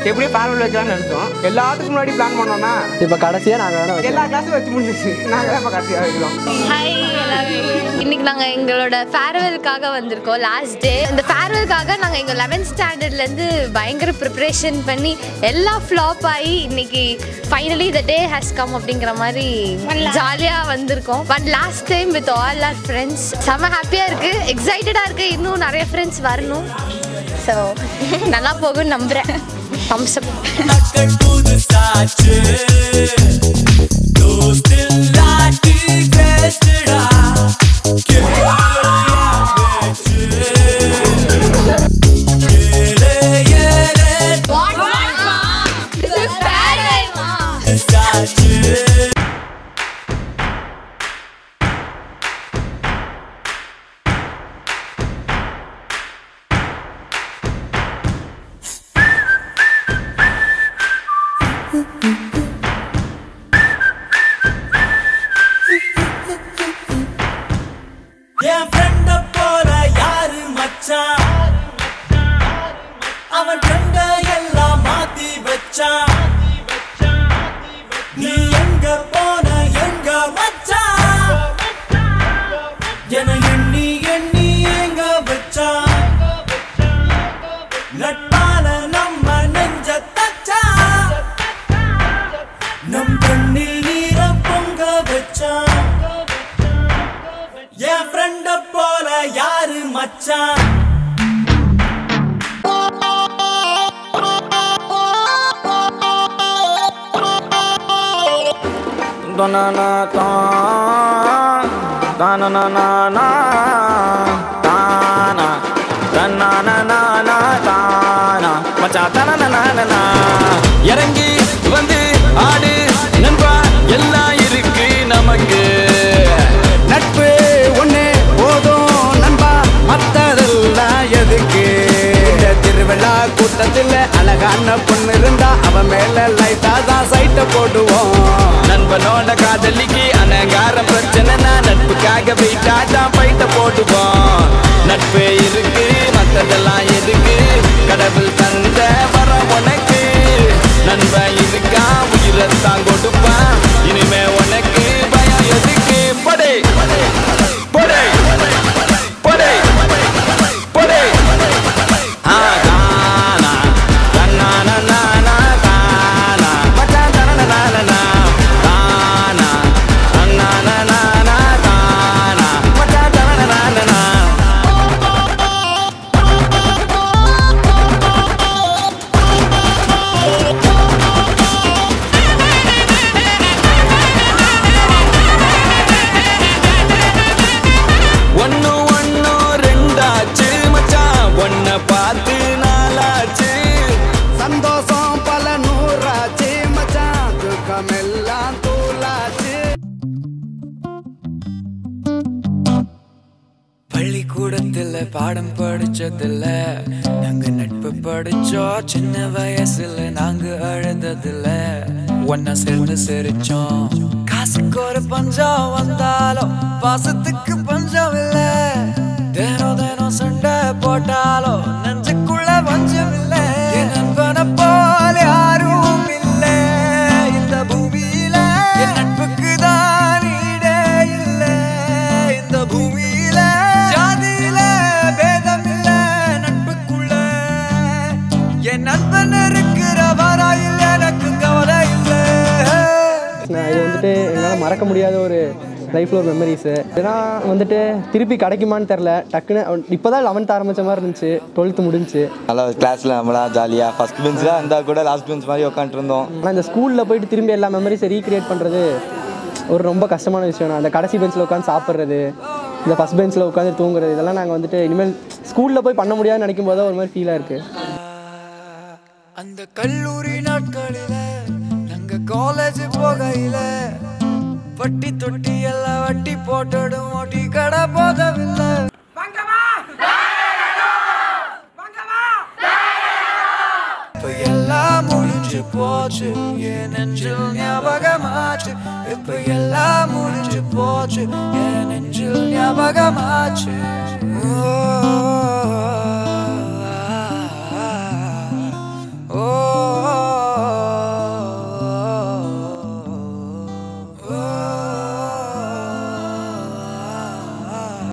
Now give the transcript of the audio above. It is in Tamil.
எப்படியும் ஃபேர்வெல் வைக்கலாம்னு நினைச்சோம் எல்லாத்துக்கும் முன்னாடி பிளான் பண்ணோம்னா இப்போ கடைசியாக நாங்கள் வேணா எல்லா கிளாஸும் வச்சு முடிஞ்சிச்சு நாங்கள் தான் இப்போ கடைசியாக வைக்கிறோம் ஹாய் இன்னைக்கு நாங்கள் எங்களோட ஃபேர்வெலுக்காக வந்திருக்கோம் லாஸ்ட் டே இந்த ஃபேர்வெலுக்காக நாங்கள் எங்கள் லெவன்த் ஸ்டாண்டர்ட்லேருந்து பயங்கர ப்ரிப்ரேஷன் பண்ணி எல்லாம் ஃப்ளாப் ஆகி இன்னைக்கு finally the day has come அப்படிங்கிற மாதிரி ஜாலியாக வந்திருக்கோம் but last time with all our friends செம்ம ஹாப்பியாக இருக்குது எக்ஸைட்டடாக இருக்குது இன்னும் நிறைய ஃப்ரெண்ட்ஸ் வரணும் ஸோ நல்லா போகும்னு நம்புகிறேன் தம்ஸ் அப் மக்கள் புதுசாச்சு தோஸ்தில்லாட்டி பேசுடா என் ஃப்ரெண்ட போல யாரு மச்சான் அவன் ஃப்ரெண்ட எல்லாம் மாத்தி வச்சான் நீ எங்க போன எங்க மச்சான் என எண்ணி எண்ணி எங்க வச்சான் நட்பால நம்ம நெஞ்ச தச்சான் நம் கண்ணில் நீர பொங்க வச்சான் என் ஃப்ரெண்ட போல யாரு மச்சான் இறங்கி வந்து ஆடு நண்பா எல்லாம் இருக்கு நமக்கு நட்பு ஒண்ணு போதும் நண்பா மத்ததெல்லாம் எதுக்கு இந்த திருவிழா கூட்டத்தில் அழகான பொண்ணு இருந்தா அவ மேல லைட்டா தான் சைட்ட போடுவோம் நண்பனோட காதலிக்கு அனகார பிரச்சனைனா நட்புக்காக வெயிட்டா தான் பைட்ட போட்டுவோம் நட்பு இருக்கு மத்ததெல்லாம் எதுக்கு கடவுள் தந்த வர உனக்கு நண்பன் இருக்கா உயிரத்தான் கொடுப்பான் இனிமே உனக்கு பயம் எதுக்கு படை படை படை படை ஆ தானா தன்னானா நானா தானா மச்சான் தனன நானா தானா தன்னானா நானா தானா மச்சான் தனன நானா ஒன்னு ஒன்னு ரெண்டாச்சு மச்சான் ஒன்ன பார்த்து நாளாச்சு சந்தோஷம் பல நூறாச்சு மச்சான் துக்கம் எல்லாம் தூளாச்சு பள்ளிக்கூடத்துல பாடம் படிச்சதில்ல நாங்க நட்பு படிச்சோம் சின்ன வயசுல நாங்க அழுததில்ல ஒன்னா சேர்ந்து சிரிச்சோம் காசுக்கு ஒரு பஞ்சம் வந்தாலும் பாசத்துக்கு பஞ்சம் இல்ல தினம் தினம் சண்டை போட்டாலும் நெஞ்சுக்குள்ள பஞ்சம் இல்ல என் நண்பனை போல யாரும் இல்ல இந்த பூமியில என் நட்புக்கு தான் ஈடே இல்ல இந்த பூமியில ஜாதியில பேதம் இல்ல நட்புக்குள்ள என் நண்பன் இருக்கிற வராயில் எனக்கு கவலை இல்லை நான் இது வந்துட்டு என்னால் மறக்க முடியாத ஒரு லைஃப்பில் ஒரு மெமரிஸு இதெல்லாம் வந்துட்டு திருப்பி கிடைக்குமான்னு தெரில டக்குன்னு இப்போ தான் லெவன்த் ஆரம்பித்த மாதிரி இருந்துச்சு டுவெல்த்து முடிஞ்சுச்சு நல்லா கிளாஸில் நம்மளா ஜாலியாக ஃபஸ்ட் பெஞ்சில் இருந்தால் கூட லாஸ்ட் பெஞ்ச் மாதிரி உட்காந்துருந்தோம் ஆனால் இந்த ஸ்கூலில் போயிட்டு திரும்பி எல்லா மெமரிஸை ரீக்ரியேட் பண்ணுறது ஒரு ரொம்ப கஷ்டமான விஷயம் அந்த கடைசி பெஞ்சில் உட்காந்து சாப்பிட்றது இந்த ஃபஸ்ட் பெஞ்சில் உட்காந்து தூங்குறது இதெல்லாம் நாங்கள் வந்துட்டு இனிமேல் ஸ்கூலில் போய் பண்ண முடியாதுன்னு நினைக்கும் போது ஒரு மாதிரி ஃபீலாக இருக்குது அந்த கல்லூரி நாட்களில நாங்க காலேஜ் போகையில வட்டி தொட்டி எல்லாம் வட்டி போட்டுடும் ஓட்டி கடை போதவில்லை இப்ப எல்லாம் முடிஞ்சு போச்சு என் நெஞ்சில் ஞாபகமாச்சு இப்ப எல்லாம் முடிஞ்சு போச்சு என் நெஞ்சில் ஞாபகமாச்சு